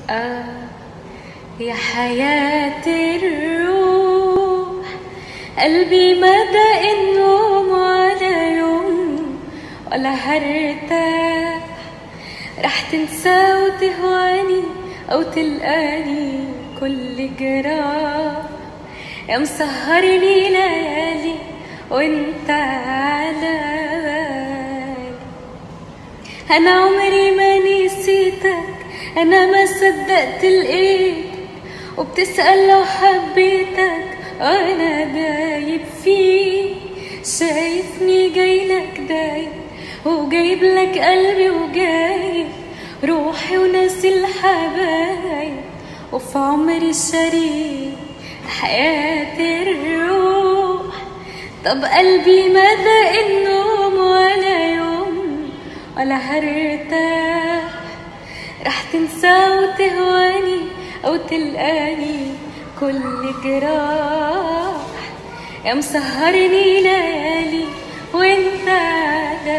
آه يا حياة الروح قلبي ما دق النوم ولا يوم ولا هرتاح رح تنسى وتهواني أو تلقاني كل جراح يا مسهرني ليالي وانت على بالي انا عمري ما نسيتك انا ما صدقت لقيتك وبتسأل لو حبيتك انا دايب فيك شايفني جايلك دايب وجايب لك قلبي وجايب روحي وناسي الحبايب وفي عمري الشريك حياة الروح طب قلبي ما دق النوم ولا يوم ولا هرتاح رح تنسى وتهواني أو تلقاني كل جراح يا مسهرني ليالي وانت على